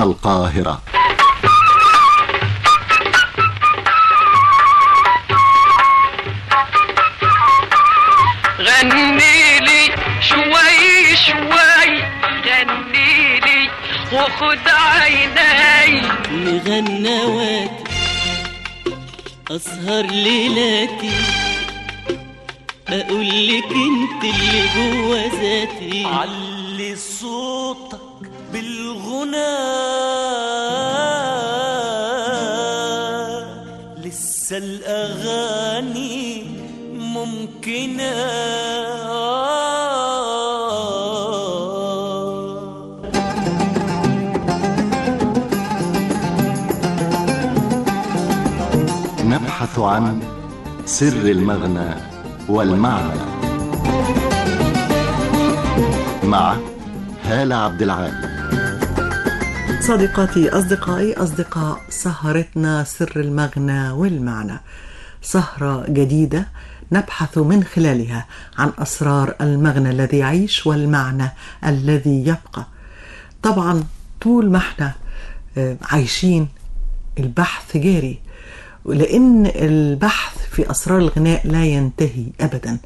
القاهرة غني لي شوي شوي غني لي وخد عيني مغنواتي أسهر ليلاتي أقول لك أنت اللي جوا ذاتي علي صوتك بالغنى لسه الأغاني ممكنة نبحث عن سر المغنى والمعنى مع هالة عبد العال صديقاتي أصدقائي أصدقاء سهرتنا سر المغنى والمعنى سهرة جديدة نبحث من خلالها عن أسرار المغنى الذي يعيش والمعنى الذي يبقى طبعا طول ما احنا آه، عايشين البحث جاري لأن البحث في أسرار الغناء لا ينتهي أبدا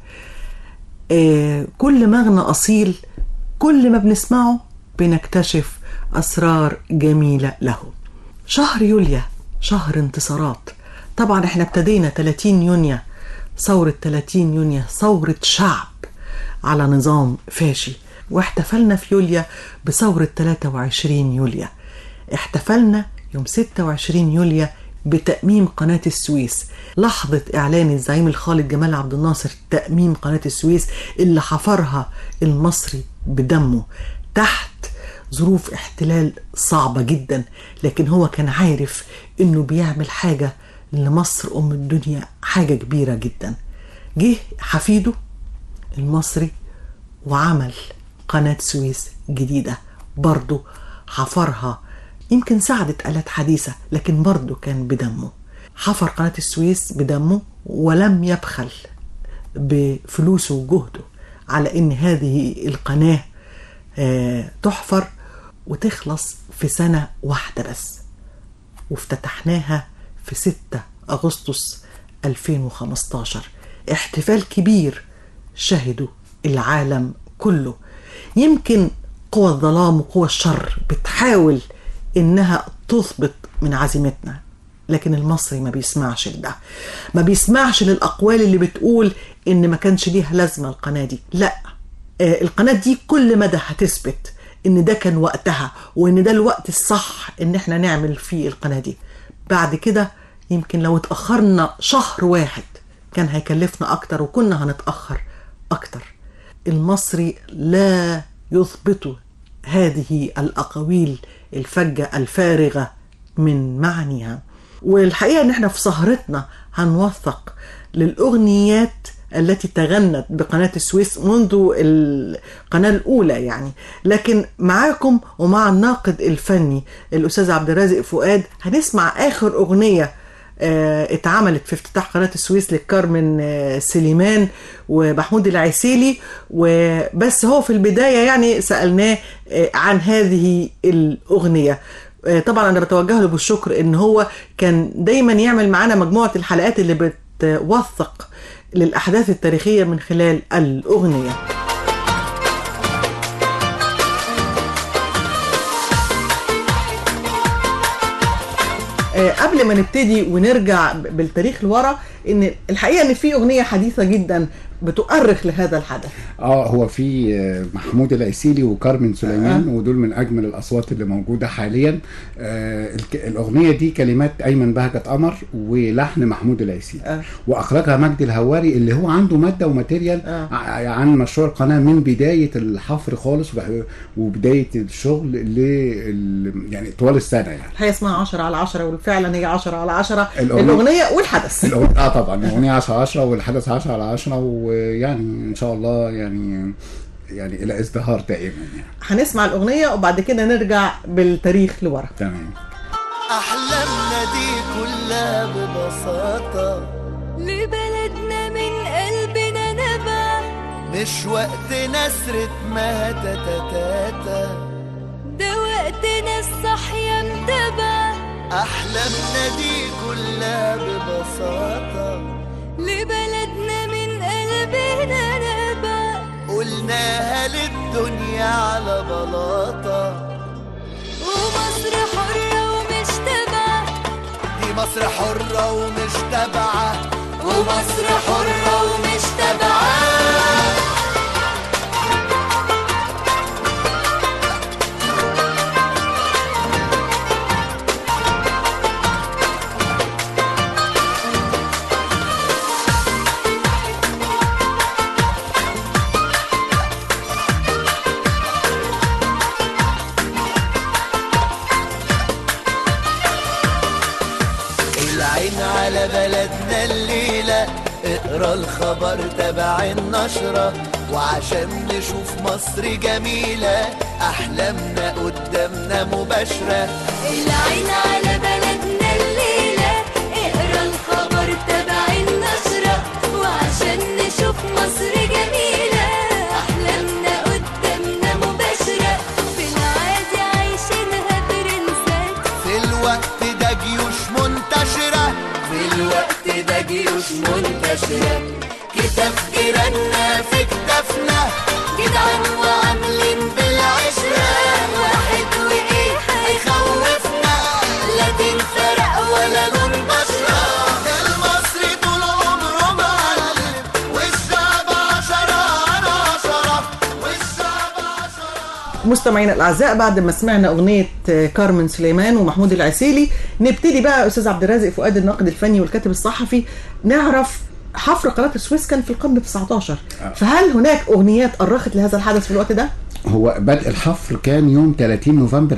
آه، كل مغنى أصيل كل ما بنسمعه بنكتشف أسرار جميلة له شهر يوليو شهر انتصارات طبعا احنا ابتدينا 30 يونيو ثورة 30 يونيو ثورة شعب على نظام فاشي واحتفلنا في يوليو بثورة 23 يوليو احتفلنا يوم 26 يوليو بتأميم قناة السويس لحظة إعلان الزعيم الخالد جمال عبد الناصر تأميم قناة السويس اللي حفرها المصري بدمه تحت ظروف احتلال صعبة جدا لكن هو كان عارف انه بيعمل حاجة لمصر ام الدنيا حاجة كبيرة جدا جه حفيده المصري وعمل قناة سويس جديدة برضه حفرها يمكن ساعدت آلات حديثة لكن برضه كان بدمه حفر قناة السويس بدمه ولم يبخل بفلوسه وجهده على ان هذه القناة آه، تحفر وتخلص في سنة واحدة بس وافتتحناها في 6 أغسطس 2015 احتفال كبير شهده العالم كله يمكن قوى الظلام وقوى الشر بتحاول إنها تثبط من عزيمتنا لكن المصري ما بيسمعش لده ما بيسمعش للأقوال اللي بتقول إن ما كانش ليها لازمة القناة دي لا آه، القناة دي كل مدى هتثبت ان ده كان وقتها وان ده الوقت الصح ان احنا نعمل فيه القناة دي بعد كده يمكن لو اتأخرنا شهر واحد كان هيكلفنا اكتر وكنا هنتأخر اكتر المصري لا يثبت هذه الاقاويل الفجة الفارغة من معانيها والحقيقة ان احنا في سهرتنا هنوثق للاغنيات التي تغنت بقناة السويس منذ القناة الأولى يعني لكن معاكم ومع الناقد الفني الأستاذ عبد الرازق فؤاد هنسمع آخر أغنية آه، اتعملت في افتتاح قناة السويس لكارمن آه، سليمان ومحمود العسيلي وبس هو في البداية يعني سألناه آه، عن هذه الأغنية آه، طبعا أنا بتوجه له بالشكر إن هو كان دايما يعمل معانا مجموعة الحلقات اللي بتوثق للأحداث التاريخية من خلال الأغنية آه، قبل ما نبتدي ونرجع ب- بالتاريخ لورا ان الحقيقه ان في اغنيه حديثه جدا بتؤرخ لهذا الحدث اه هو في آه، محمود العسيلي وكارمن سليمان آه. ودول من اجمل الاصوات اللي موجوده حاليا آه الك- الاغنيه دي كلمات ايمن بهجت قمر ولحن محمود العسيلي آه. واخرجها مجدي الهواري اللي هو عنده ماده وماتيريال آه. ع- عن مشروع القناه من بدايه الحفر خالص وبح- وبدايه الشغل ل يعني طوال السنه يعني الحقيقه اسمها 10 على 10 وفعلا هي 10 على 10 الأغنية- الاغنيه والحدث الأغنية- اه طبعا الاغنيه 10 10 والحدث 10 على 10 ويعني ان شاء الله يعني يعني الى ازدهار دائما يعني هنسمع الاغنيه وبعد كده نرجع بالتاريخ لورا تمام أحلامنا دي كلها ببساطة لبلدنا من قلبنا نبع مش وقت نسرة ما تتتاتا ده وقتنا الصح يا أحلامنا دي كلها ببساطة لبلدنا من قلبنا نبع قلناها للدنيا على بلاطة ومصر حرة ومش تبع دي مصر حرة ومش تابعة ومصر حرة ومش تبعة العين على بلدنا الليلة اقرا الخبر تبع النشرة وعشان نشوف مصر جميلة أحلامنا قدامنا مباشرة العين على بلدنا الليلة اقرا الخبر تبع النشرة وعشان نشوف مصر جميلة أحلامنا قدامنا مباشرة في العادي عايشينها برنسات في الوقت ده جيوش منتشرة في الوقت ده جيوش منتشرة كتاب جيراننا في كتافنا جدعان وعاملين بالعشرة واحد وإيه هيخوفنا لا دين فرق ولا لون بشرة المصري طول عمره معلم والشعب عشرة على عشرة والشعب عشرة مستمعينا الاعزاء بعد ما سمعنا اغنيه كارمن سليمان ومحمود العسيلي نبتدي بقى استاذ عبد الرازق فؤاد الناقد الفني والكاتب الصحفي نعرف حفر قناه السويس كان في القرن 19 فهل هناك اغنيات ارخت لهذا الحدث في الوقت ده؟ هو بدء الحفر كان يوم 30 نوفمبر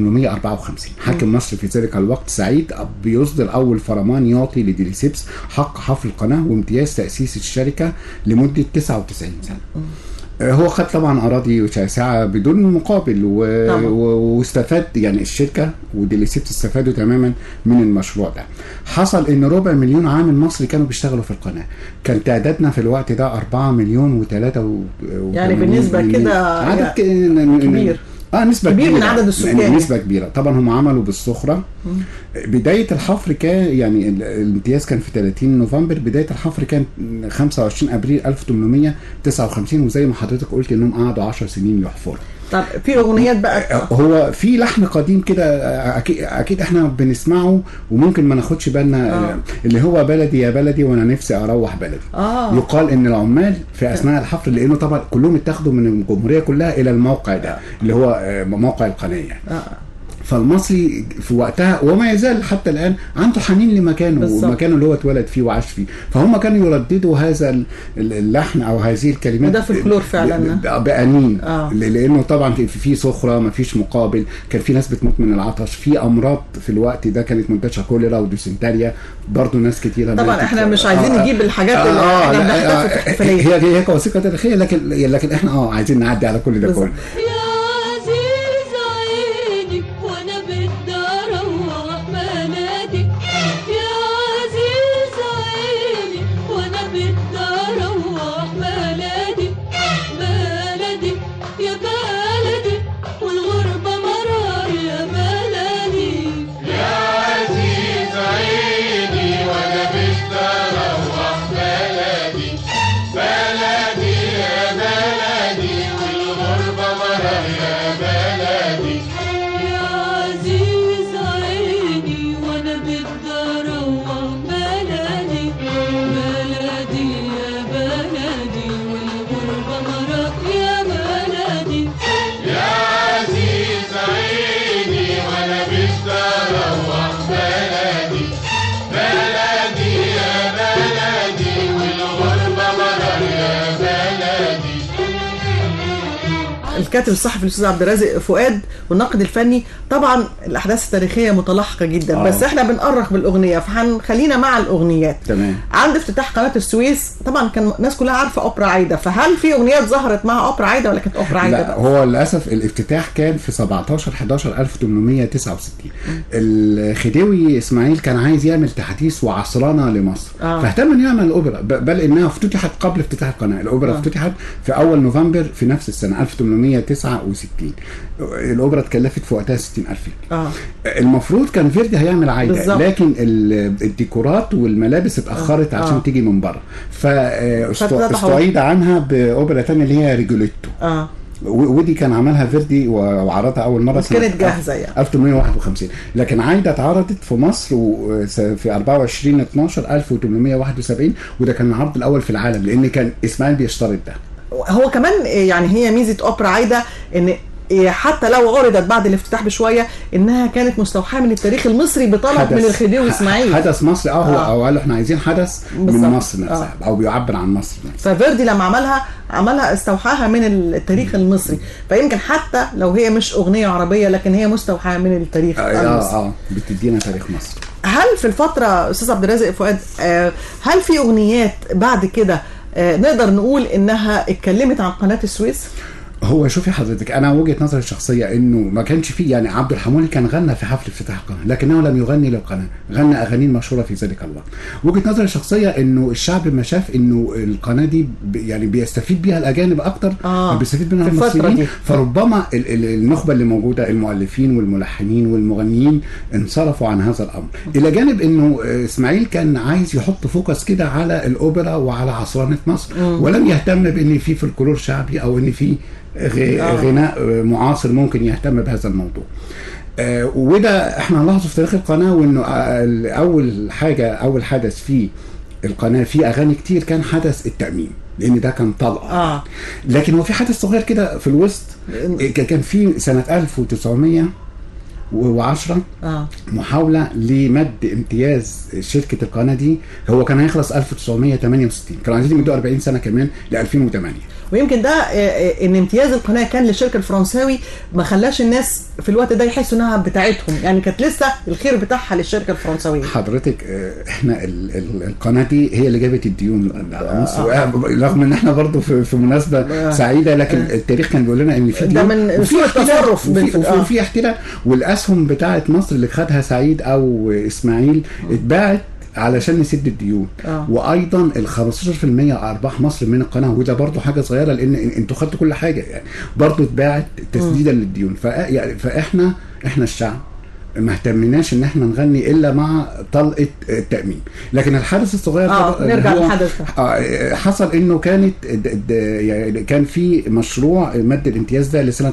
1854 حاكم مصر في ذلك الوقت سعيد بيصدر اول فرمان يعطي لديليسيبس حق حفر القناه وامتياز تاسيس الشركه لمده 99 سنه آه، هو خد طبعا اراضي شاسعه بدون مقابل و... طبعا. و... واستفاد يعني الشركه وديليسيبس استفادوا تماما من المشروع ده حصل ان ربع مليون عامل مصري كانوا بيشتغلوا في القناه كان تعدادنا في الوقت ده 4 مليون و3 و... يعني بالنسبة كده عدد ك... كبير. اه نسبة كبير كبيرة من عدد السكان. يعني نسبة كبيرة طبعا هم عملوا بالصخرة بداية الحفر كان يعني ال- الامتياز كان في 30 نوفمبر بداية الحفر كان 25 ابريل 1859 وزي ما حضرتك قلت انهم قعدوا 10 سنين يحفروا طب في اغنيات بقى هو في لحن قديم كده اكيد اكيد احنا بنسمعه وممكن ما ناخدش بالنا آه. اللي هو بلدي يا بلدي وانا نفسي اروح بلدي آه. يقال ان العمال في اثناء الحفر لانه طبعا كلهم اتاخدوا من الجمهوريه كلها الى الموقع ده اللي هو آه، موقع القناه يعني. آه. فالمصري في وقتها وما يزال حتى الان عنده حنين لمكانه بالظبط. والمكان اللي هو اتولد فيه وعاش فيه فهم كانوا يرددوا هذا ال- ال- اللحن او هذه الكلمات وده فولكلور فعلا. ب- ب- بانين آه. ل- لانه طبعا في في صخره ما فيش مقابل كان في ناس بتموت من العطش في امراض في الوقت ده كانت منتشره كوليرا وديسنتريا برضه ناس كتيره طبعا ماتت. احنا مش عايزين آه، نجيب الحاجات اللي آه، احنا لا، بنحتفل في آه، الاحتفاليه هي هي كوثيقه تاريخيه لكن لكن احنا اه عايزين نعدي على كل ده بالظبط. كله يا عزيز عيني وانا بدي اروح بلدي يا عزيز عيني وانا بدي اروح بلدي بلدي يا بلدي والغربة مرار يا بلدي يا عزيز عيني وانا بدي اروح بلدي بلدي يا بلدي والغربة مرار يا بلدي الكاتب الصحفي الاستاذ عبد الرازق فؤاد والناقد الفني طبعا الاحداث التاريخيه متلاحقه جدا آه. بس احنا بنأرخ بالاغنيه فهنخلينا مع الاغنيات تمام. عند افتتاح قناه السويس طبعا كان الناس كلها عارفه اوبرا عايده فهل في اغنيات ظهرت مع اوبرا عايده ولا كانت اوبرا عايده لا بس؟ هو للاسف الافتتاح كان في 17 11 1869 الخديوي اسماعيل كان عايز يعمل تحديث وعصرنه لمصر آه. فاهتم انه يعمل الاوبرا ب- بل انها افتتحت قبل افتتاح القناه الاوبرا آه. افتتحت في اول نوفمبر في نفس السنه 1869 1969 الاوبرا اتكلفت في وقتها 60000 جنيه اه المفروض كان فيردي هيعمل عايده بالظبط. لكن ال- الديكورات والملابس اتاخرت آه. عشان آه. تيجي من بره فاتذبحوا. فاستعيد عنها باوبرا ثانيه اللي هي ريجوليتو اه و- ودي كان عملها فيردي و- وعرضها اول مره بس كانت جاهزة يعني. 1851 لكن عايده اتعرضت في مصر و- س- في 24 12 1871 وده كان العرض الاول في العالم لان كان اسماعيل بيشترط ده هو كمان يعني هي ميزه اوبرا عايده ان حتى لو عرضت بعد الافتتاح بشويه انها كانت مستوحاه من التاريخ المصري بطلب من الخديوي ح- اسماعيل حدث مصري اه هو آه. او قالوا احنا عايزين حدث من بالظبط. مصر نفسها او بيعبر عن مصر نفسها ففيردي لما عملها عملها استوحاها من التاريخ المصري فيمكن حتى لو هي مش اغنيه عربيه لكن هي مستوحاه من التاريخ اه المصري اه بتدينا تاريخ مصر هل في الفترة أستاذ عبد الرازق فؤاد آه، هل في أغنيات بعد كده آه، نقدر نقول إنها اتكلمت عن قناة السويس؟ هو شوفي حضرتك انا وجهه نظري الشخصيه انه ما كانش فيه يعني عبد الحمولي كان غنى في حفل افتتاح القناه لكنه لم يغني للقناه غنى اغاني المشهوره في ذلك الوقت وجهه نظري الشخصيه انه الشعب ما شاف انه القناه دي ب- يعني بيستفيد بيها الاجانب اكتر آه، ما بيستفيد منها في الفترة المصريين دي. فربما ال- ال- النخبه اللي موجوده المؤلفين والملحنين والمغنيين انصرفوا عن هذا الامر الى جانب انه آه، اسماعيل كان عايز يحط فوكس كده على الاوبرا وعلى عصرنه مصر ولم يهتم بان في فلكلور شعبي او ان في غ- غناء آه، معاصر ممكن يهتم بهذا الموضوع آه، وده احنا نلاحظه في تاريخ القناه وانه آه، اول حاجه اول حدث في القناه فيه اغاني كتير كان حدث التاميم لان ده كان طلقه آه. لكن هو في حدث صغير كده في الوسط ك- كان في سنه 1910 آه. محاولة لمد امتياز شركة القناة دي هو كان هيخلص 1968 كانوا عايزين يمدوا 40 سنة كمان ل 2008 ويمكن ده آه، آه، إن امتياز القناة كان للشركة الفرنساوي ما خلاش الناس في الوقت ده يحسوا إنها بتاعتهم يعني كانت لسه الخير بتاعها للشركة الفرنسوية حضرتك آه، احنا ال ال القناة دي هي اللي جابت الديون لمصر آه، رغم ان احنا برضو في, في مناسبة سعيدة لكن التاريخ كان بيقول لنا ان في ده ديون من وفي سوء احتلال، التصرف وفي, بال- وفي, آه. وفي احتلال والاسهم بتاعت مصر اللي خدها سعيد او اسماعيل اتباعت علشان نسد الديون آه. وايضا ال 15% ارباح مصر من القناه وده برضو حاجه صغيره لان انتوا خدتوا كل حاجه يعني برضو اتباعت تسديدا للديون فا يعني فاحنا احنا الشعب ما اهتمناش ان احنا نغني الا مع طلقه التامين لكن الحدث الصغير آه، ده نرجع اللي هو- للحدث ده. آه، حصل انه كانت د- د- يعني كان في مشروع مد الامتياز ده لسنه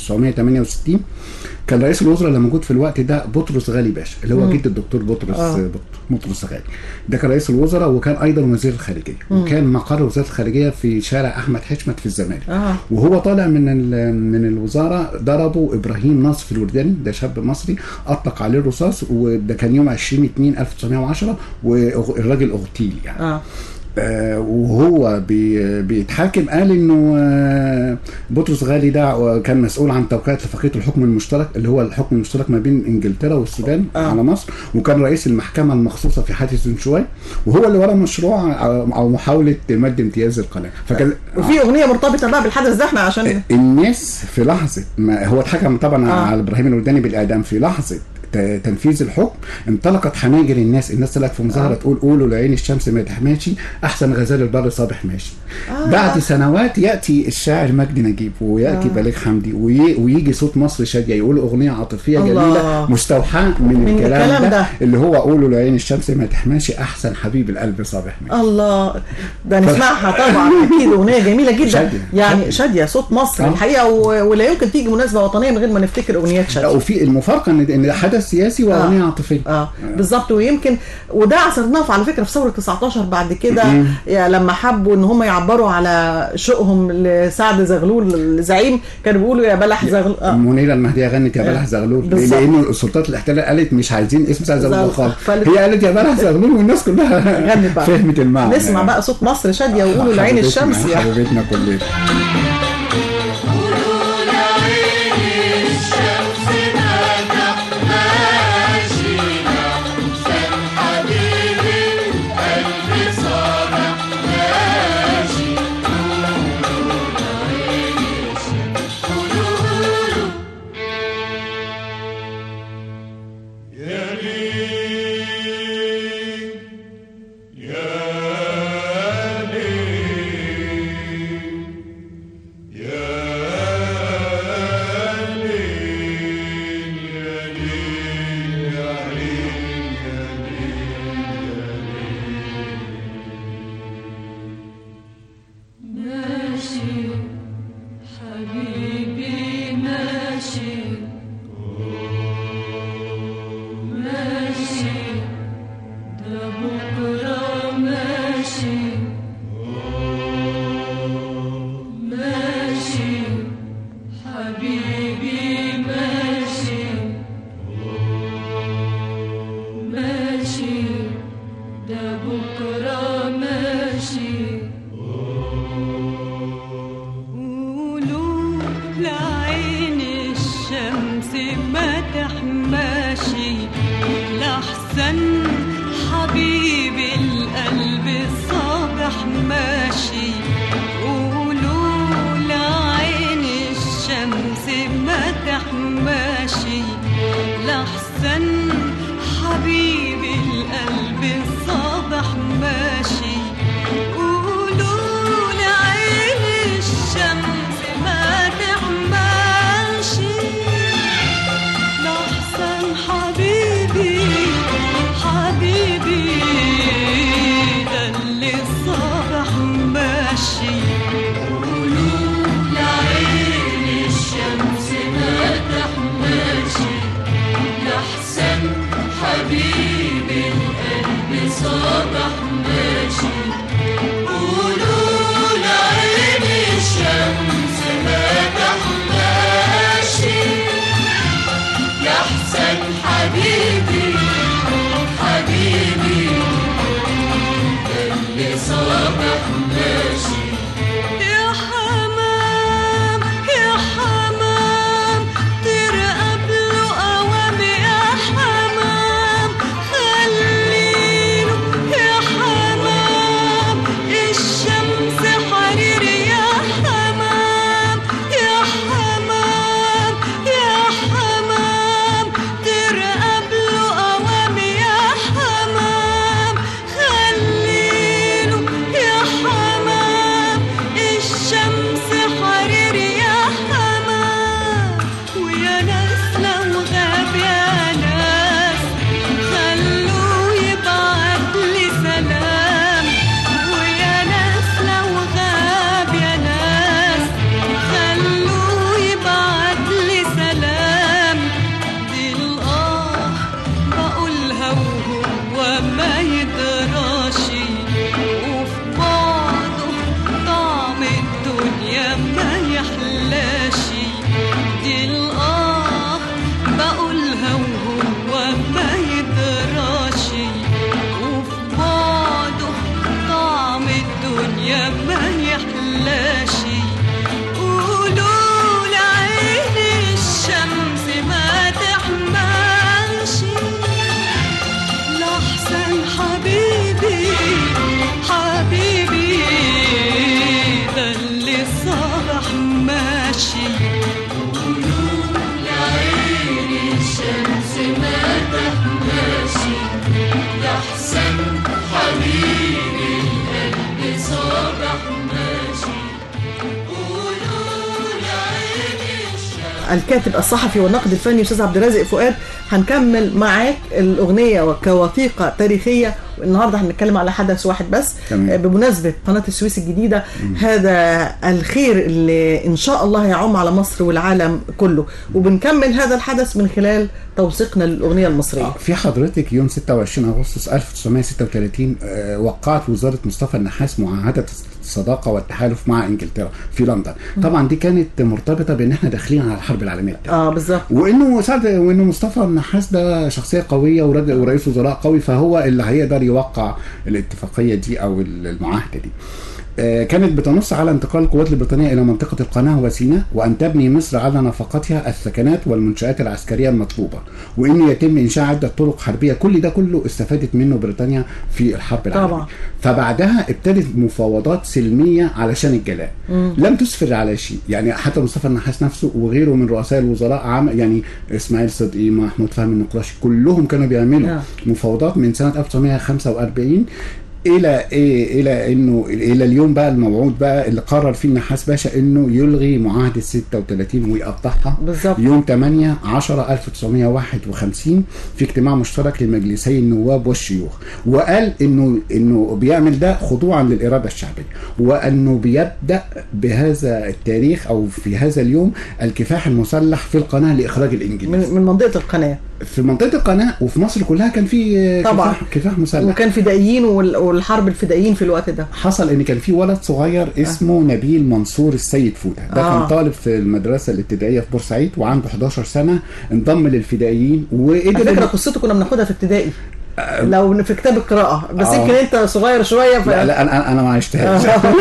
1968 كان رئيس الوزراء اللي موجود في الوقت ده بطرس غالي باشا اللي هو جد الدكتور بطرس آه. بط- بطرس غالي ده كان رئيس الوزراء وكان ايضا وزير الخارجيه وكان مقر وزاره الخارجيه في شارع احمد حشمت في الزمالك آه. وهو طالع من ال- من الوزاره ضربوا ابراهيم ناصف الورداني ده شاب مصري اطلق عليه الرصاص وده كان يوم 20 2 1910 والراجل اغتيل يعني آه. آه وهو بي بيتحاكم قال انه آه بطرس غالي ده كان مسؤول عن توقيع اتفاقيه الحكم المشترك اللي هو الحكم المشترك ما بين انجلترا والسودان آه. آه. على مصر وكان رئيس المحكمه المخصوصه في حادث زنشواي وهو اللي ورا مشروع او أو محاوله مد امتياز القناه فكان وفي أغنية مرتبطة بقى بالحدث ده احنا عشان الناس في لحظه ما هو اتحكم طبعا آه. آه. على ابراهيم الورداني بالاعدام في لحظه ت- تنفيذ الحكم انطلقت حناجر الناس الناس طلعت في مظاهره آه. تقول قولوا لعين الشمس ما تحماشي احسن غزال البر صابح ماشي آه. بعد سنوات ياتي الشاعر مجدي نجيب وياتي آه. بليغ حمدي وي ويجي صوت مصر شاديه يقول اغنيه عاطفيه الله. جميله مستوحاه من, من الكلام, الكلام ده, ده. اللي هو قولوا لعين الشمس ما تحماشي احسن حبيب القلب صابح ماشي الله ده نسمعها طبعا اكيد اغنيه جميله جدا شادية. يعني شاديه صوت مصر آه. الحقيقه و- ولا يمكن تيجي مناسبه وطنيه من غير ما نفتكر اغنيات لا شاديه وفي المفارقه ان ان ده حدث سياسي واغنيه عاطفيه اه بالظبط ويمكن وده عصرناه في- على فكره في ثوره 19 بعد كده يا لما حبوا ان هم يعبروا على شوقهم لسعد زغلول الزعيم كانوا بيقولوا يا بلح زغلول آه. منيره المهديه غنت يا بلح زغلول بالظبط. لان سلطات الاحتلال قالت مش عايزين اسم سعد زغلول زغلول. خالص فقالت- هي قالت يا بلح زغلول والناس كلها غنت بقى فهمت المعنى نسمع بقى صوت مصر شاديه وقولوا لعين حبيبتنا- الشمس يا حبيبتنا كلنا لحسن حبيبي القلب الصبح ماشي قولوا لعين الشمس ما تحملش لحسن حبيبي حبيبي ده اللي الصبح ماشي قولوا لعين الشمس ما تحملش لحسن حبيبي القلب صبح ماشي قولوا لعين الشمس ما تحملش يحسن حبيبي حبيبي اللي صبح ماشي يا حمام يا حمام ترقب له قوام يا حمام خليله يا حمام الشمس حرير يا حمام يا حمام يا حمام ترقب له قوام يا حمام خليله يا حمام الشمس حرير يا حمام ويا ناس لو غاب يا ناس خلوه يبعت لي سلام ويا ناس لو غاب يا ناس خلوه يبعت لي سلام دي الآه بقولها وهو ما يدراشي وفي بعضه طعم الدنيا ما يحلاشي دي الآه بقولها وهو ما يدراشي وفي بعضه طعم الدنيا ما يحلاشي قولوا لعين الشمس ما تحملش لحسن حبيبي حبيبي ده اللي صبح ماشي قولوا لعين الشمس ما تحملش لحسن حبيبي القلب صبح ماشي قولوا لعين الشمس الكاتب الصحفي والناقد الفني استاذ عبد الرازق فؤاد هنكمل معاك الاغنيه كوثيقه تاريخيه النهارده هنتكلم على حدث واحد بس تمام. آه، بمناسبه قناه السويس الجديده هذا الخير اللي ان شاء الله يعم على مصر والعالم كله وبنكمل هذا الحدث من خلال توثيقنا للاغنيه المصريه آه، في حضرتك يوم 26 اغسطس 1936 آه، وقعت وزاره مصطفى النحاس معاهده الصداقه والتحالف مع انجلترا في لندن طبعا دي كانت مرتبطه بان احنا داخلين على الحرب العالميه الثانيه اه بالظبط وانه سعد وانه مصطفى النحاس ده شخصيه قويه ورج- ورئيس وزراء قوي فهو اللي هيقدر يوقع الاتفاقيه دي او المعاهده دي. آه، كانت بتنص على انتقال القوات البريطانيه الى منطقه القناه وسيناء وان تبني مصر على نفقتها السكنات والمنشات العسكريه المطلوبه وان يتم انشاء عده طرق حربيه كل ده كله استفادت منه بريطانيا في الحرب العالميه طبعا. فبعدها ابتدت مفاوضات سلميه علشان الجلاء لم تسفر على شيء يعني حتى مصطفى النحاس نفسه وغيره من رؤساء الوزراء عم يعني اسماعيل صدقي محمود فهمي النقراشي كلهم كانوا بيعملوا نعم. مفاوضات من سنه 1945 الى ايه الى انه الى اليوم بقى الموعود بقى اللي قرر فيه النحاس باشا انه يلغي معاهده 36 ويقطعها بالظبط. يوم 8 10 1951 في اجتماع مشترك لمجلسي النواب والشيوخ وقال انه انه بيعمل ده خضوعا للاراده الشعبيه وانه بيبدا بهذا التاريخ او في هذا اليوم الكفاح المسلح في القناه لاخراج الانجليز من, من منطقه القناه في منطقه القناه وفي مصر كلها كان في طبعا. كفاح, كفاح مسلح وكان فدائيين وال- والحرب الفدائيين في الوقت ده حصل ان كان في ولد صغير اسمه نبيل منصور السيد فوده ده آه. كان طالب في المدرسه الابتدائيه في بورسعيد وعنده 11 سنه انضم للفدائيين على وقدر فكره إنه- قصته كنا بناخدها في ابتدائي لو في كتاب القراءه بس آه. يمكن انت صغير شويه ف... لا لا انا انا ما عشتهاش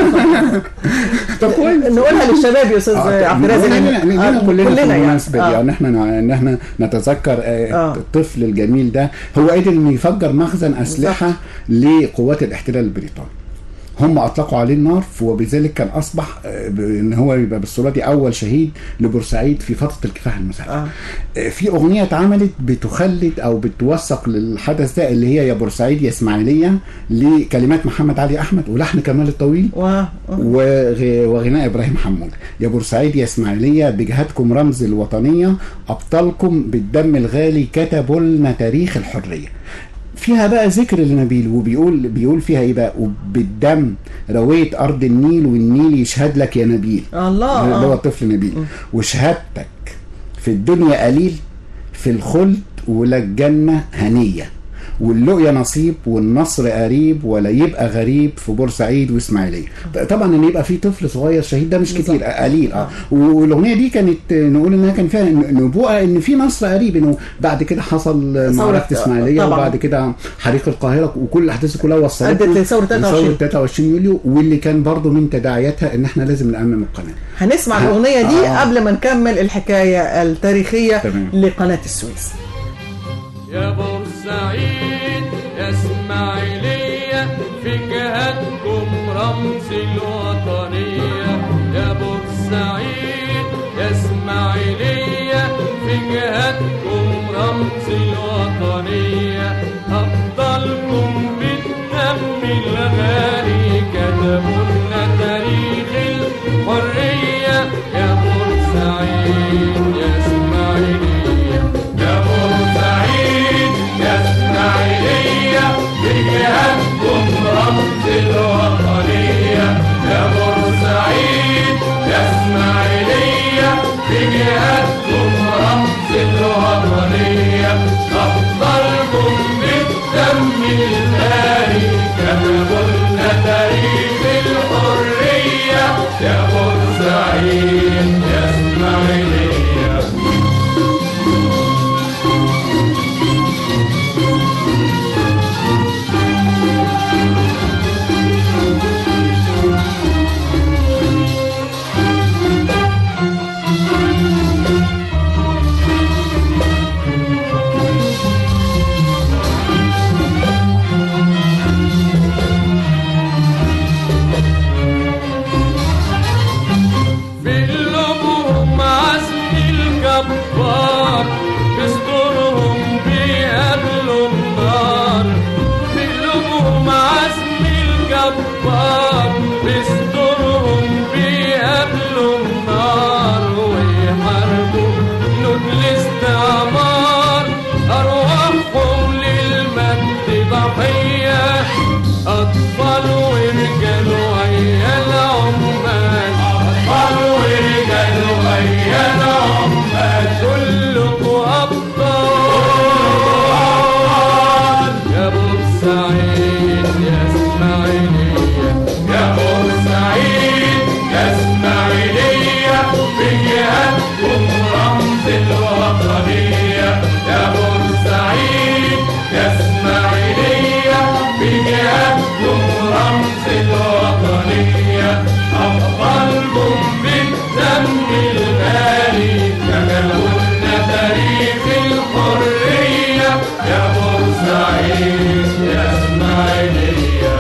طب كويس نقولها للشباب يا استاذ آه، عبد الرازق نقولها لأن- لنا- لنا آه، كلنا في يعني. المناسبه دي آه. ان احنا ان احنا نتذكر آه، آه. الطفل الجميل ده هو قدر انه يفجر مخزن اسلحه لقوات الاحتلال البريطاني هم اطلقوا عليه النار وبذلك كان اصبح آه، ب- ان هو يبقى بالصوره دي اول شهيد لبورسعيد في فتره الكفاح المسلح آه. آه، في اغنيه اتعملت بتخلد او بتوثق للحدث ده اللي هي يا بورسعيد يا اسماعيليه لكلمات محمد علي احمد ولحن كمال الطويل و... وغ- وغناء ابراهيم حمود يا بورسعيد يا اسماعيليه بجهادكم رمز الوطنيه ابطالكم بالدم الغالي كتبوا لنا تاريخ الحريه فيها بقى ذكر لنبيل وبيقول بيقول فيها ايه بقى وبالدم رويت ارض النيل والنيل يشهد لك يا نبيل الله اللي هو آه. الطفل نبيل وشهادتك في الدنيا قليل في الخلد ولا الجنة هنية واللقيا نصيب والنصر قريب ولا يبقى غريب في بورسعيد واسماعيليه طبعا ان يبقى في طفل صغير شهيد ده مش كتير قليل اه والاغنيه دي كانت نقول انها كان فيها نبوءه ان في نصر قريب انه بعد كده حصل معركه اسماعيليه طبعاً. وبعد كده حريق القاهره وكل الاحداث دي كلها وصلت أدت لثورة 23. ثوره 23 يوليو واللي كان برضه من تداعياتها ان احنا لازم نامم القناه هنسمع ه- الأغنية دي آه. قبل ما نكمل الحكاية التاريخية تمام. لقناة السويس يا بورسعيد يا اسماعيلية في جهادكم رمز الوطنية يا بورسعيد يا اسماعيلية في جهادكم رمز الوطنية أفضلكم بالدم الغالي كتبوا لنا تاريخ الحرية يا بورسعيد يا اسماعيلية يا بورسعيد يا اسماعيلية بجهادكم رمز الوطنية يا بورسعيد يا اسماعيلية بجهادكم رمز الوطنية أفضلكم بالدم الغالي كتبوا لنا تاريخ الحرية يا بورسعيد يا اسماعيلية في قلوبهم عزم الجبار بيسترهم بيقابلوا النار في قلوبهم عزم الجبار بيسترهم بيقابلوا النار ويحاربوا جنود الاستعمار أرواحهم للمجد ضحية أطفال ورجال ويا العمال أطفال ورجال ويا العمال كلكم أبطال يا بورسعيد يا إسماعيلية يا بورسعيد يا إسماعيلية بجهادكم رمز الوطنية يا بورسعيد يا إسماعيلية بجهادكم رمز الوطنية أفضلكم بالدم الغالي كتبوا لنا تاريخ الحرية يا بورسعيد يا إسماعيلية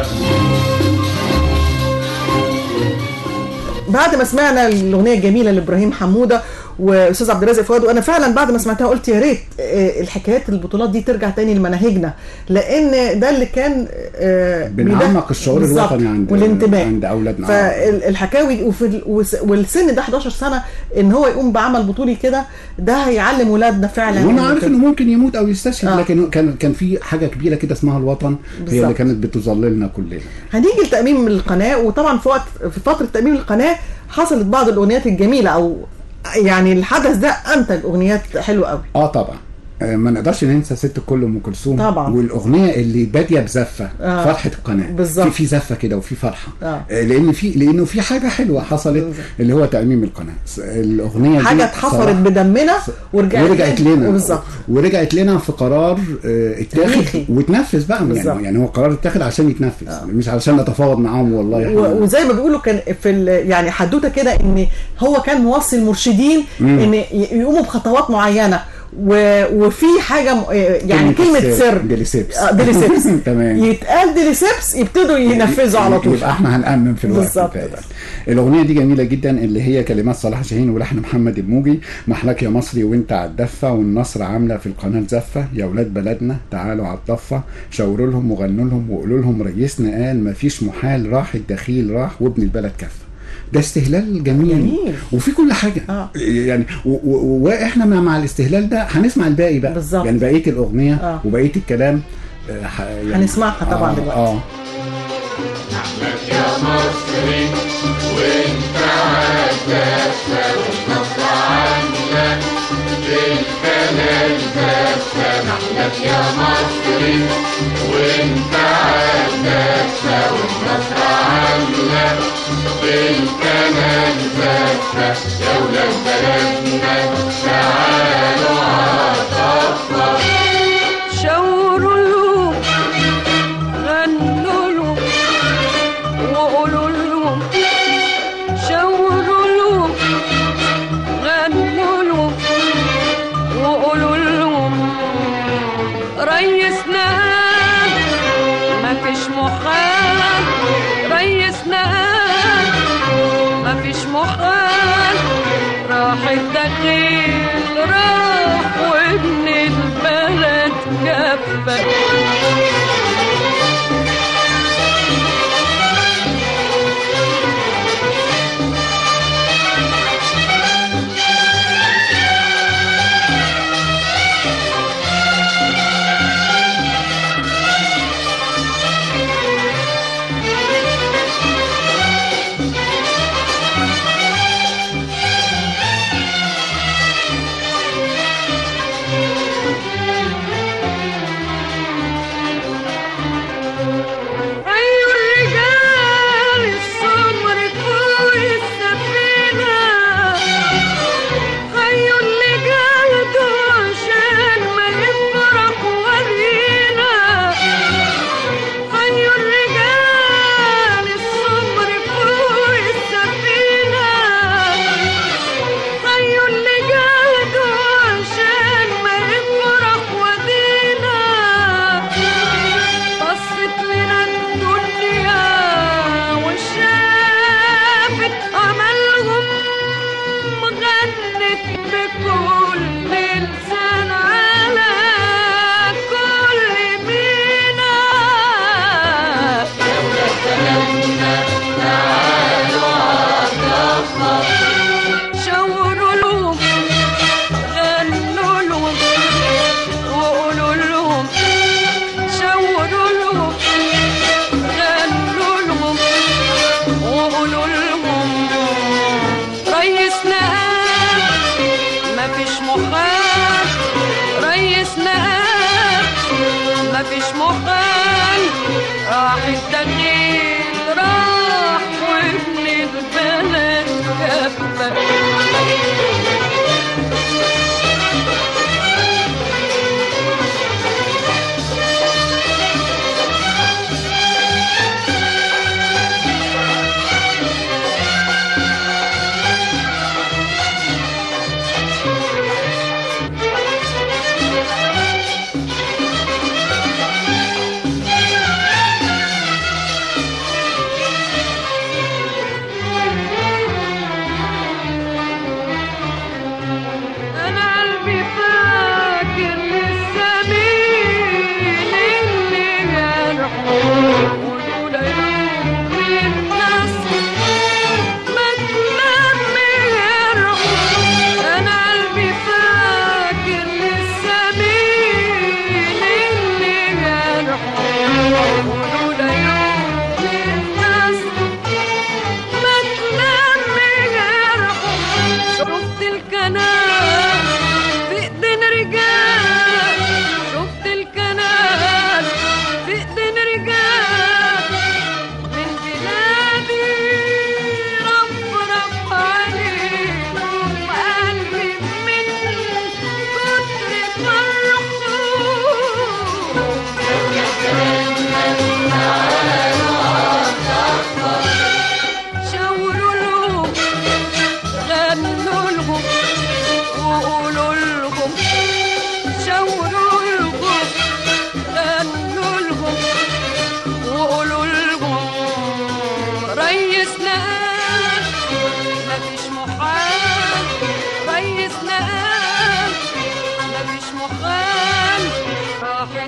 بعد ما سمعنا الأغنية الجميلة لإبراهيم حمودة واستاذ عبد الرازق فؤاد وانا فعلا بعد ما سمعتها قلت يا ريت آه، الحكايات البطولات دي ترجع تاني لمناهجنا لان ده اللي كان آه، بنعمق بيدق- الشعور بالظبط، الوطني عند والانتماء عند اولادنا فالحكاوي وفي ال- وس- والسن ده 11 سنه ان هو يقوم بعمل بطولي كده ده هيعلم ولادنا فعلا وانا إن عارف كده. انه ممكن يموت او يستشهد آه. لكن كان كان في حاجه كبيره كده اسمها الوطن هي بالظبط. اللي كانت بتظللنا كلنا هنيجي لتأميم القناة وطبعا في وقت في فترة تأميم القناة حصلت بعض الأغنيات الجميلة أو يعني الحدث ده أنتج أغنيات حلوة قوي اه طبعا آه، ما نقدرش ننسى ست الكل ام كلثوم طبعا. والاغنيه اللي باديه بزفه آه. فرحه القناه بالظبط. في في زفه كده وفي فرحه آه. آه، لان في لانه في حاجه حلوه حصلت اللي هو تاميم القناه س- الاغنيه دي حاجة اتحفرت صراحة- بدمنا ورجعت ورجعت لنا بالظبط ورجعت لنا في قرار آه، تاريخي. اتاخد واتنفذ بقى بالظبط. يعني يعني هو قرار اتاخد عشان يتنفذ مش علشان نتفاوض معاهم والله يا و- حبيبي. وزي ما بيقولوا كان في ال- يعني حدوته كده ان هو كان موصي المرشدين ان ي- يقوموا بخطوات معينه و... وفي حاجه م... يعني كلمه سر ديليسيبس آه، ديليسيبس تمام يتقال ديليسيبس يبتدوا ينفذوا على طول يبقى احنا هنأمن في الوقت بالظبط. بتاعي ده. الاغنيه دي جميله جدا اللي هي كلمات صلاح جاهين ولحن محمد الموجي محلاك يا مصري وانت على الدفه والنصر عامله في القناه زفه يا ولاد بلدنا تعالوا على الضفه شاوروا لهم وغنوا لهم وقولوا لهم ريسنا قال مفيش محال راح الدخيل راح وابن البلد كفه ده استهلال جميل, جميل. وفي كل حاجه آه. يعني و- و- واحنا مع, مع الاستهلال ده هنسمع الباقي بقى بالظبط. يعني بقيه الاغنيه آه. وبقيه الكلام آه، ح- يعني هنسمعها طبعاً آه دلوقتي. اه يا مصري وانت عالدفة والنصر عاملة بالكلام زفة نحلك يا مصري وانت عالدفة والنصر عاملة بالكلام زفة يا ولاد بلدنا تعالوا عالضفة شاوروا لهم غنوا لهم وقولوا لهم شاوروا لهم غنوا لهم وقولوا لهم ريسنا ما فيش محال ريسنا ما فيش محال راح الدخيل راح وابن البلد كفك أيوا الرجال السمر فوق السفينة أيوا اللي جلدوا عشان ما يفرق ورينا أيوا الرجال السمر فوق السفينة أيوا اللي جلدوا عشان ما يفرق ودينا بصت لنا الدنيا وشافت عملهم غنت بكل لسان على كل مينا شاوروا لهم غنوا لهم وقولوا لهم شاوروا لهم غنوا لهم وقولوا لهم ريسنا ما فيش محال ريسنا ما فيش محال راح الدخيل راح وابن البلد كفك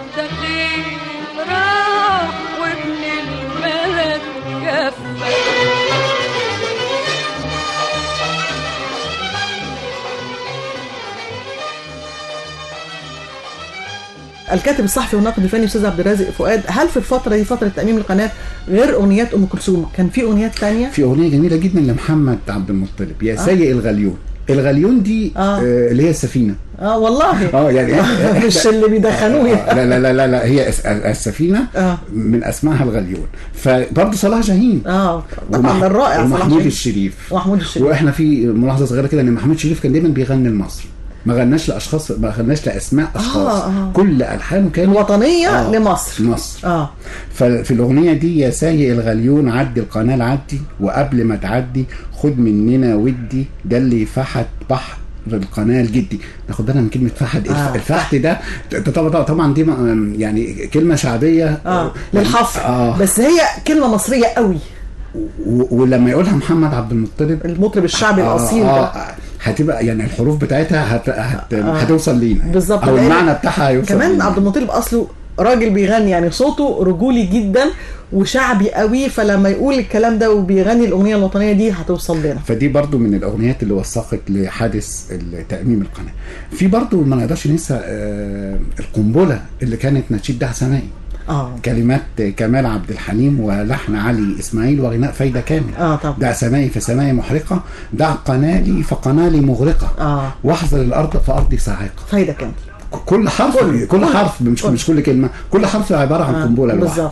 الدخيل راح وابن الملك كفى الكاتب الصحفي والناقد الفني استاذ عبد الرازق فؤاد هل في الفتره دي فتره تاميم القناه غير اغنيات ام كلثوم كان في اغنيات تانية في اغنيه جميله جدا لمحمد عبد المطلب يا سيء الغليون الغليون دي آه. آه. اللي هي السفينه اه والله اه يعني مش اللي بيدخنوه آه، لا لا لا لا, لا هي الس- السفينه آه. من اسمائها الغليون فبرضه صلاح جاهين اه طبعا ومح- ده الرائع صلاح ومحمود جاهين. الشريف ومحمود الشريف واحنا في ملاحظه صغيره كده ان محمود الشريف كان دايما بيغني لمصر ما غناش لاشخاص ما غناش لاسماء اشخاص آه. كل الحانه كانت الوطنيه آه. لمصر مصر اه ففي الاغنيه دي يا سايق الغليون عدي القناه عدي وقبل ما تعدي خد مننا ودي ده اللي فحت بحر القناه الجدي ناخد بالنا من كلمه فحت آه. آه. الفحت ده ط- طبعا طبعا دي م- يعني كلمه شعبيه اه للحفر اه بس هي كلمه مصريه قوي و- ولما يقولها محمد عبد المطلب المطرب الشعبي الاصيل آه ده آه هتبقى يعني الحروف بتاعتها هت هت آه. هتوصل لينا بالظبط او لأن المعنى بتاعها هيوصل كمان لينا. عبد المطلب اصله راجل بيغني يعني صوته رجولي جدا وشعبي قوي فلما يقول الكلام ده وبيغني الاغنيه الوطنيه دي هتوصل لنا فدي برضو من الاغنيات اللي وثقت لحادث تاميم القناه في برضو ما نقدرش ننسى آه، القنبله اللي كانت نشيد دعا سمائي اه كلمات كمال عبد الحليم ولحن علي اسماعيل وغناء فايده كامل اه طبعا دع سمائي فسمائي محرقه دع قنالي فقنالي مغرقه اه واحذر الارض فارضي صاعقه فايده كامل كل حرف كل- كل, كل- حرف مش كل. مش كل كلمه كل حرف عباره عن آه، قنبله لوحده بالظبط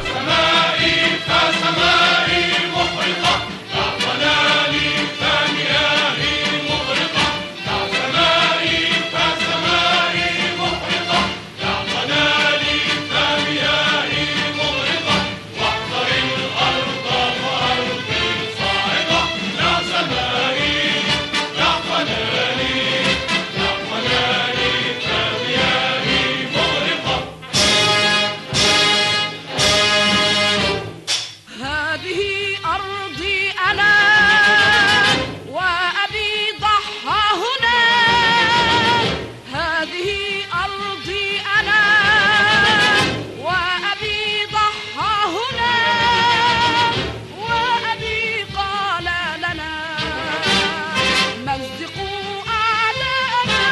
هذه أرضي أنا وأبي ضحى هنا هذه أرضي أنا وأبي ضحى هنا وأبي قال لنا مزقوا أعداءنا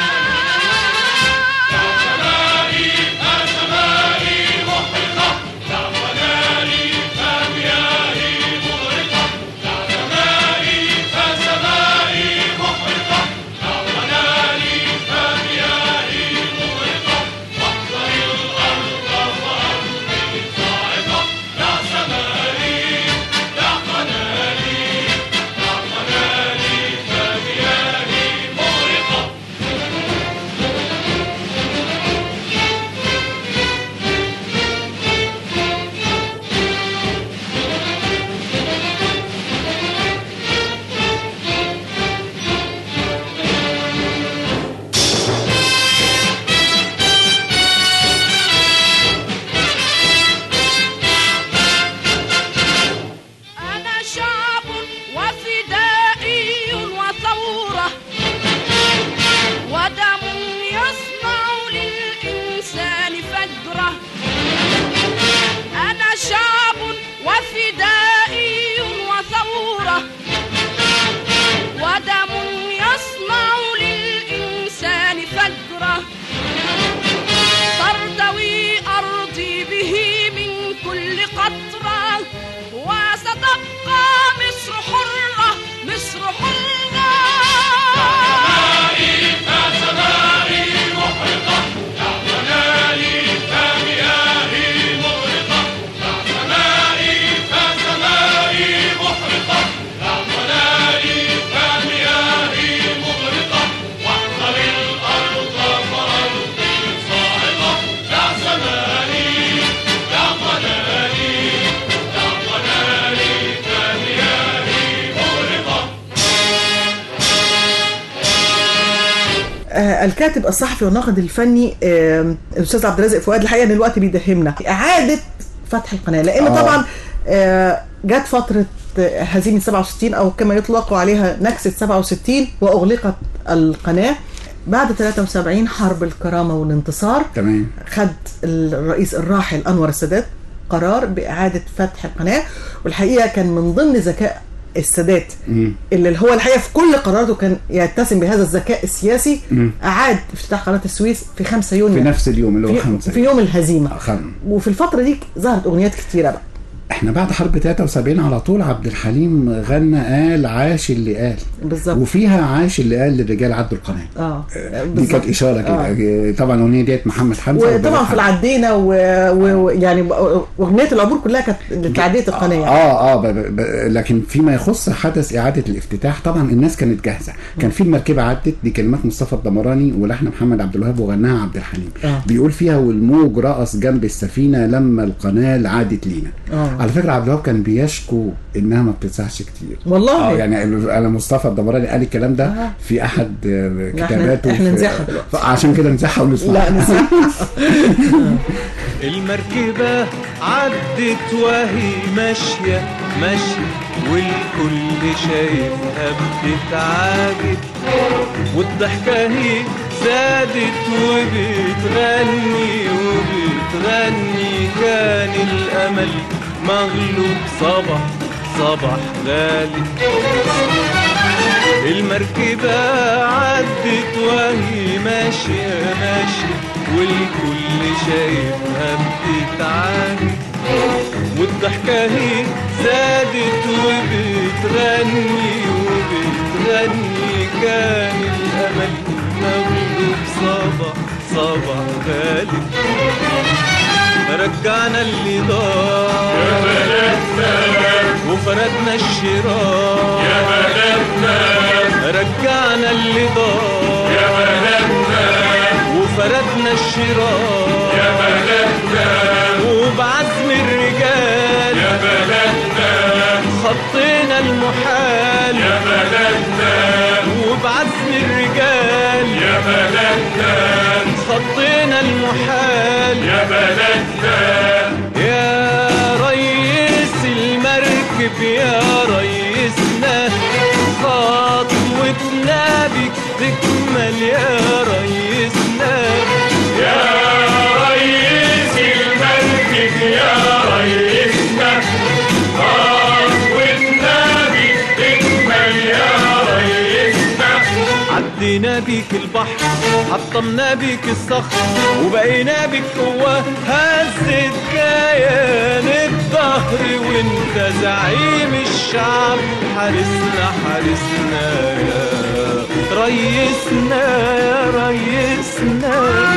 أنا شعب وفدائي وثورة ودم يصنع للإنسان فجرة أنا شعب وفدائي وثورة ودم يصنع للإنسان فجرة ترتوي أرضي به من كل قطرة وستبقى مصر حرة مصر حرة آه الكاتب الصحفي والناقد الفني آه الاستاذ عبد الرازق فؤاد الحقيقه ان الوقت بيدهمنا اعاده فتح القناه لان آه. طبعا آه جت فتره آه، هزيمه 67 او كما يطلق عليها نكسه 67 واغلقت القناه بعد 73 حرب الكرامه والانتصار تمام خد الرئيس الراحل انور السادات قرار باعاده فتح القناه والحقيقه كان من ضمن ذكاء السادات مم. اللي هو الحقيقه في كل قراراته كان يتسم بهذا الذكاء السياسي مم. اعاد افتتاح قناه السويس في 5 يونيو في نفس اليوم اللي هو في, خمسة في يوم الهزيمه آه، خم. وفي الفتره دي ظهرت اغنيات كتيره بقى احنا بعد حرب 73 على طول عبد الحليم غنى قال عاش اللي قال بالظبط وفيها عاش اللي قال للرجال عدوا القناه اه دي بالظبط. كانت اشاره كده آه. طبعا الاغنيه ديت محمد حمزه وطبعا وبلال في حمزة. العدينه ويعني و... يعني ب- اغنيه العبور كلها كانت لتعديه القناه يعني. اه اه ب ب ب لكن فيما يخص حدث اعاده الافتتاح طبعا الناس كانت جاهزه كان في المركبه عدت دي كلمات مصطفى الدمراني ولحن محمد عبد الوهاب وغناها عبد الحليم آه. بيقول فيها والموج رقص جنب السفينه لما القناه عادت لينا آه. على فكره عبد الوهاب كان بيشكو انها ما بتتسعش كتير والله اه يعني انا مصطفى الدمراني قال الكلام ده آه. في احد آه، إحنا- كتاباته إحنا في- نزعها دلوقتي. عشان كده نزعها ونسمعها لا نسمع المركبة عدت وهي ماشية ماشية والكل شايفها بتتعاجب والضحكة هي زادت وبتغني وبتغني كان الأمل مغلوب صبح صبح غالي المركبة عدت وهي ماشية ماشية والكل شايفها بتتعاني والضحكة هي زادت وبتغني وبتغني كان الأمل مغلوب صبح صبح غالي رجعنا اللي ضاع يا بلدنا وفردنا الشراع يا بلدنا رجعنا اللي ضاع يا بلدنا وفردنا الشراع يا بلدنا وبعزم الرجال يا بلدنا خطينا المحال يا بلدنا وبعزم الرجال يا بلدنا خطينا المحال يا بلدنا يا ريس المركب يا ريسنا خطوتنا بك تكمل يا ريسنا يا ريس المركب يا ريسنا خطوتنا بك تكمل يا ريسنا عدينا بيك البحر حطمنا بيك الصخر وبقينا بيك قوة هزت كيان الظهر وانت زعيم الشعب حارسنا حارسنا يا ريسنا يا ريسنا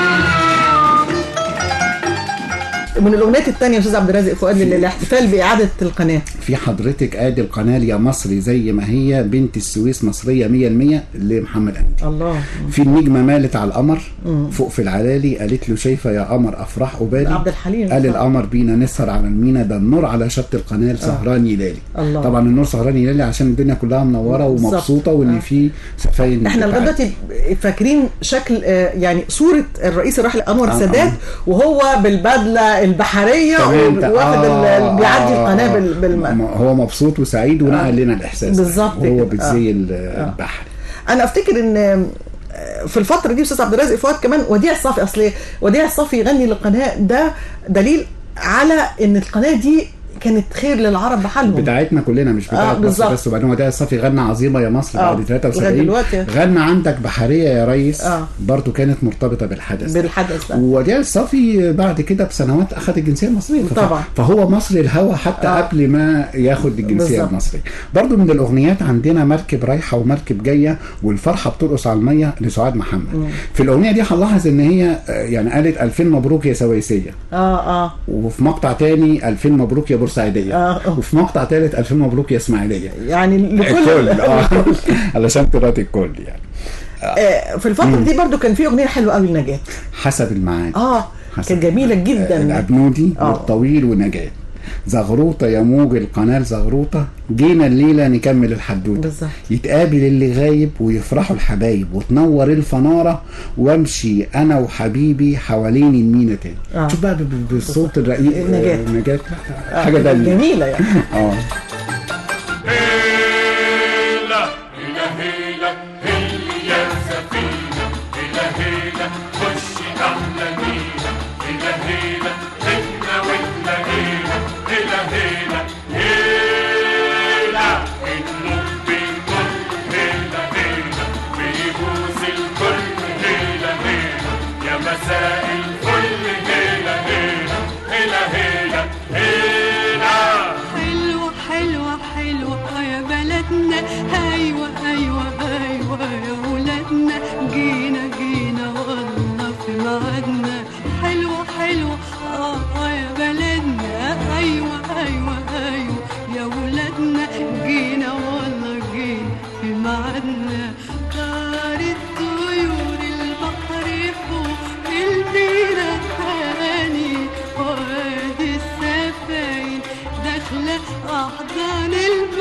من الاغنيات الثانيه يا استاذ عبد الرازق فؤاد للاحتفال باعاده القناه في حضرتك ادي القناه يا مصري زي ما هي بنت السويس مصريه 100% لمحمد امين الله في النجمه مالت على القمر فوق في العلالي قالت له شايفه يا قمر افراح قبالي عبد الحليم قال صح. القمر بينا نسهر على المينا ده النور على شط القناه سهران يلالي الله. طبعا النور سهران يلالي عشان الدنيا كلها منوره بالظبط. ومبسوطه وان آه. في سفاين احنا لغايه بتاعت- دلوقتي فاكرين شكل آه، يعني صوره الرئيس الراحل انور آه، السادات آه. وهو بالبدله البحريه تمام، ت- وواخد ال- آه، بيعدي آه، القناه آه. بال- بالم... م- هو مبسوط وسعيد ونقل لنا الاحساس ده. بالظبط وهو كده. بالزي ال- البحري انا افتكر ان آه، في الفتره دي استاذ عبد الرازق فؤاد كمان وديع الصافي اصل وديع الصافي يغني للقناه ده دليل على ان القناه دي كانت خير للعرب بحالهم بتاعتنا كلنا مش بتاعت آه، مصر بالظبط. بس وبعدين وداع الصافي غنى عظيمه يا مصر آه، بعد لغاية 73 دلوقتي. غنى عندك بحريه يا ريس آه. برضو كانت مرتبطه بالحدث ده. بالحدث ده وديع الصافي بعد كده بسنوات اخذ الجنسيه المصريه فف- طبعا. فهو مصري الهوى حتى آه. قبل ما ياخد الجنسيه بالظبط. المصريه برضو من الاغنيات عندنا مركب رايحه ومركب جايه والفرحه بترقص على الميه لسعاد محمد في الاغنيه دي هنلاحظ ان هي آه، يعني قالت 2000 مبروك يا سويسيه اه اه وفي مقطع تاني 2000 مبروك يا بورسعيديه آه. وفي مقطع تالت 2000 مبروك يا اسماعيليه يعني الكل لكل اه علشان تراضي الكل يعني آه، في الفتره دي برضو كان في اغنيه حلوه قوي لنجاة حسب المعاني اه حسب كانت جميله جدا الابنودي آه. والطويل ونجاة زغروطه يا موج القناه زغروطه جينا الليله نكمل الحدوته بالظبط. يتقابل اللي غايب ويفرحوا الحبايب وتنور الفناره وامشي انا وحبيبي حوالين المينا تاني آه. شوف بقى ب- ب- بالصوت الرقيق نجاة. آه، نجاة آه، حاجه كانت تانية جميله يعني اه هيلا هيلا هيلا هي السفينة هيلا حنا وتلاقينا هيلا هيلا هيلا النور بينور هيلا هيلا بيبوس الكل هيلا هيلا يا مساء الفل هيلا هيلا هيلا هيلا هيلا حلوة حلوة حلوة يا بلدنا أيوة أيوة أيوة يا ولادنا جينا جينا والله في ميعادنا حلوة حلوة آه يا بلدنا أيوة أيوة أيوة يا ولادنا جينا والله جينا في ميعادنا طارت طيور البحر فوق المينا الثاني وادي السفاين داخلة أحضان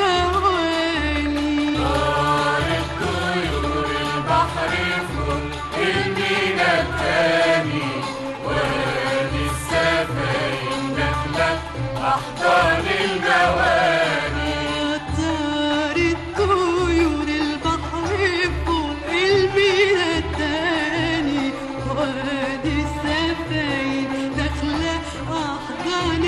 المواني طارت طيور البحر فوق المينا التاني وادي السفاين داخلة أحضان المواني طارت طيور البحر فوق المينا التاني وادي السفاين داخلة أحضان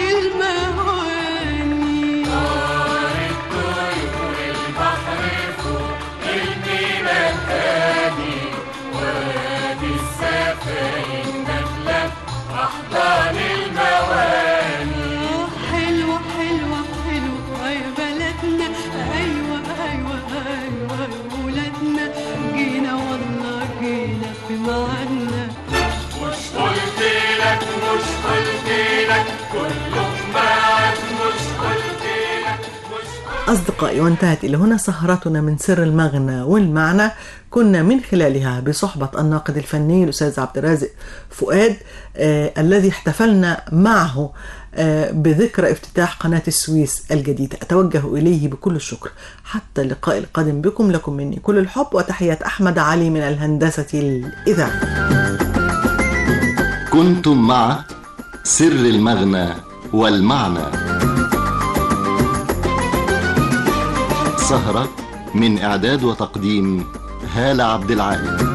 المواني طارت طيور البحر فوق المينا التاني وادي السفاين داخلة أحضان المواني حلوة حلوة حلوة يا بلدنا أيوة أيوة أيوة يا ولادنا جينا والله جينا في ميعادنا مش قلت لك مش قلت لك كله معاك مش قلت لك مش قلت أصدقائي وانتهت إلى هنا سهرتنا من سر المغنى والمعنى كنا من خلالها بصحبة الناقد الفني الأستاذ عبد الرازق فؤاد آه الذي احتفلنا معه آه بذكرى افتتاح قناة السويس الجديدة أتوجه إليه بكل الشكر حتى اللقاء القادم بكم لكم مني كل الحب وتحيات أحمد علي من الهندسة الإذاعية كنتم مع سر المغنى والمعنى سهرة من إعداد وتقديم هالة عبد العال